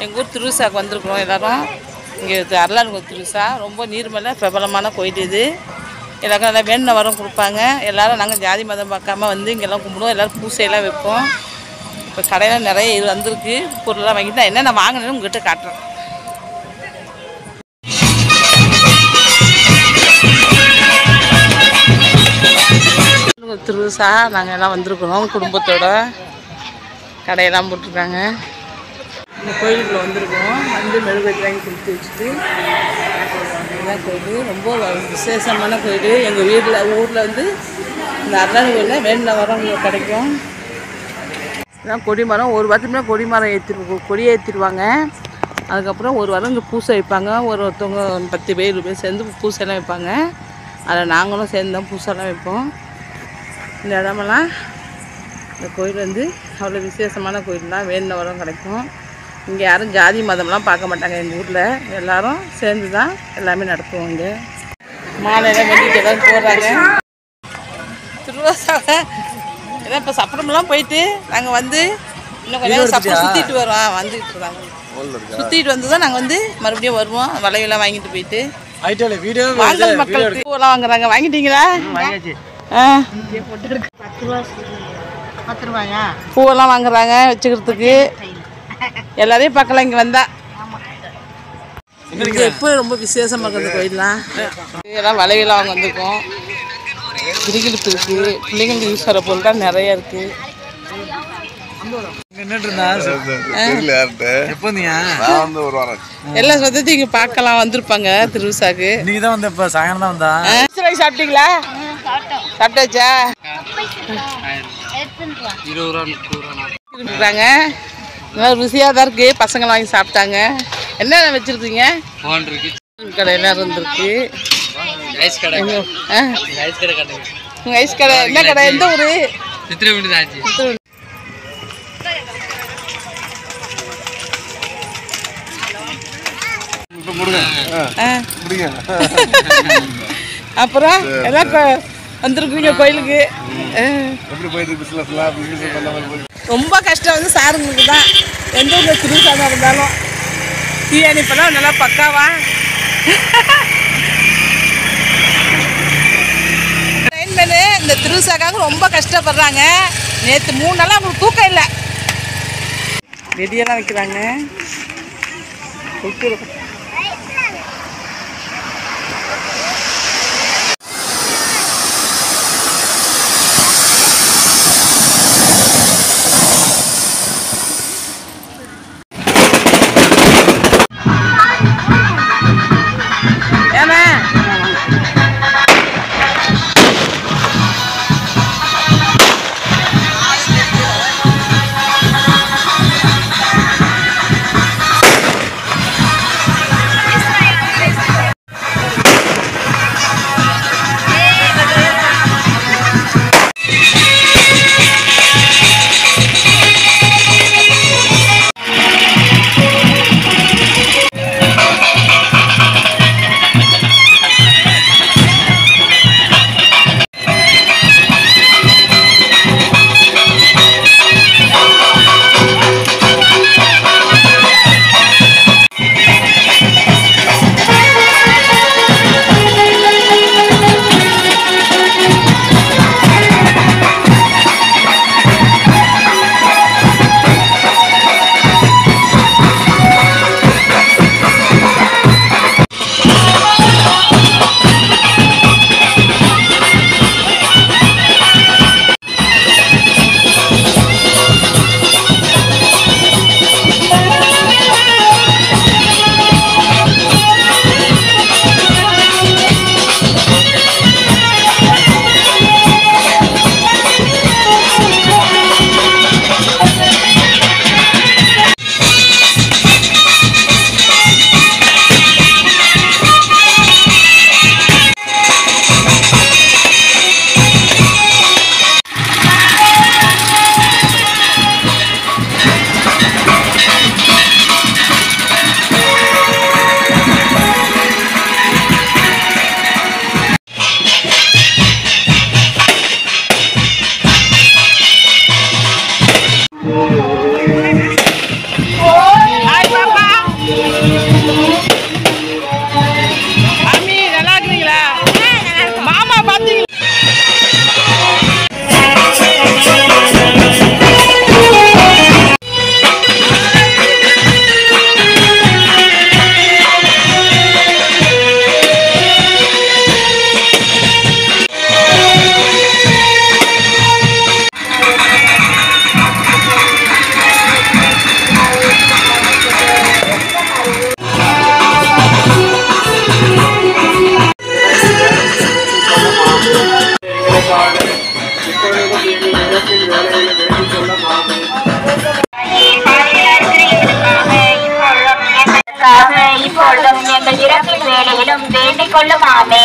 எங்கள் ஊர் திருவிசாக்கு வந்திருக்கிறோம் எல்லாரும் இங்கே அருளான்கோயில் திருவிசா ரொம்ப நீர்மலை பிரபலமான கோயில் இது எல்லாருக்கும் நல்லா வேண்டின வரம் கொடுப்பாங்க எல்லாரும் நாங்கள் ஜாதி மதம் பார்க்காம வந்து இங்கெல்லாம் கும்பிடுவோம் எல்லோரும் பூசையெல்லாம் வைப்போம் இப்போ கடையில் நிறைய இது வந்திருக்கு பொருள்லாம் வாங்கிட்டு நான் என்னென்ன வாங்கினேன்னு உங்கள்கிட்ட காட்டுறேன் திருவிசா நாங்கள் எல்லாம் வந்திருக்கிறோம் குடும்பத்தோட கடையெல்லாம் போட்டிருக்காங்க இந்த கோயிலுக்குள்ள வந்திருக்கோம் வந்து மெழுகுவத்தி வாங்கி கொடுத்து வச்சுட்டு இதுதான் கோயில் ரொம்ப விசேஷமான கோயில் எங்கள் வீட்டில் ஊரில் வந்து இந்த அருளாணி கோயிலில் வேண்டின வரம் கிடைக்கும் இதான் கொடிமரம் ஒரு வாரத்துக்கு கொடிமரம் ஏற்றி கொடி ஏற்றிடுவாங்க அதுக்கப்புறம் ஒரு வாரம் இங்கே பூசை வைப்பாங்க ஒரு ஒருத்தவங்க பத்து பேர் இருபது பேர் சேர்ந்து பூசைலாம் வைப்பாங்க அதில் நாங்களும் சேர்ந்து தான் பூசைலாம் வைப்போம் இந்த இடமெல்லாம் இந்த கோயில் வந்து அவ்வளோ விசேஷமான கோயில் தான் வேண்டின வரம் கிடைக்கும் இங்கே யாரும் ஜாதி மதம்லாம் பார்க்க மாட்டாங்க எங்கள் ஊரில் எல்லாரும் சேர்ந்து தான் எல்லாமே நடத்துவோம் இங்கே மாலையெல்லாம் வேண்டிட்டு எல்லாம் போடுறாங்க திருவாசாவை ஏன்னா இப்போ சப்பரமெல்லாம் போயிட்டு நாங்கள் வந்து இன்னும் கொஞ்சம் சப்பரம் சுற்றிட்டு வரோம் வந்துட்டு இருக்காங்க சுற்றிட்டு வந்து தான் நாங்கள் வந்து மறுபடியும் வருவோம் வளையெல்லாம் வாங்கிட்டு போயிட்டு ஐடியால வீடியோ வாங்கல் மக்கள் பூவெல்லாம் வாங்குறாங்க வாங்கிட்டீங்களா ஆ பத்து ரூபாயா பூவெல்லாம் வாங்குறாங்க வச்சுக்கிறதுக்கு எல்லாரையும் பார்க்கலாம் இங்கே வந்தா இங்கே எப்போ ரொம்ப விசேஷமாக இருக்குது இந்த கோயில்லாம் இதெல்லாம் வளையெல்லாம் வாங்க வந்திருக்கோம் கிரிகிழிப்பு இருக்குது பிள்ளைங்களுக்கு யூஸ் ஆகிற பொருள் தான் நிறைய இருக்குது நின்றுட்டு இருந்தா தெரியல யார்கிட்ட எப்போ வந்தீங்க நான் வந்து ஒரு வாரம் எல்லா சொந்தத்தையும் இங்கே பார்க்கலாம் வந்திருப்பாங்க திருவிசாக்கு இன்னைக்கு தான் வந்து இப்போ சாயங்காலம் தான் வந்தா சிலை சாப்பிட்டீங்களா சாப்பிட்டாச்சா இருக்காங்க நல்லா ருசியாக தான் இருக்குது பசங்க வாங்கி சாப்பிட்டாங்க என்னென்ன வச்சுருக்கீங்க கடை எல்லாம் இருந்திருக்கு ஐஸ் கடை எங்க- ஆ ஐஸ் கடை கடை உங்கள் ஐஸ் கடை என்ன கடை எந்த ஊர் சித்திரகுண்டி தான் ஆச்சு இப்போ கொடுங்க ஆ, ஆ பிடிங்க அப்புறம் எல்லாம் கொ- வந்திருக்குறீங்க கோயிலுக்கு ஆ. எப்படி போயிட்டு பிஸ்னஸ்லாம் பிஸ்னஸ் பண்ண மாதிரி போய் ரொம்ப கஷ்டம் வந்து சாருங்களுக்கு தான் எந்த ஊரில் திருவிழா இருந்தாலும் தீயணைப்பெல்லாம் நல்லா பக்காவா லைன்மேனு இந்த திருவிசாக்காக ரொம்ப கஷ்டப்படுறாங்க நேற்று மூணு நாளாக அவங்களுக்கு தூக்கம் இல்லை வெடியெல்லாம் வைக்கிறாங்க கொடுத்துரு- ஏம்மா மாமி நல்லா இருக்கிறீங்களா மாமா பாத்தீங்களா இப்பொழுதும் எங்கள் இறப்பின் வேலையிலும் வேண்டிக் கொள்ளும் ஆமே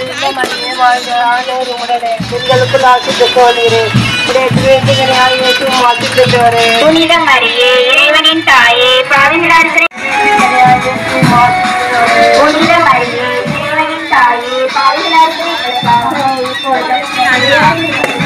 புனித மரியே இறைவனின் தாயே பாவிகளார் புனித மரியே இறைவனின் தாயே பாவிகளார் இப்பொழுதும்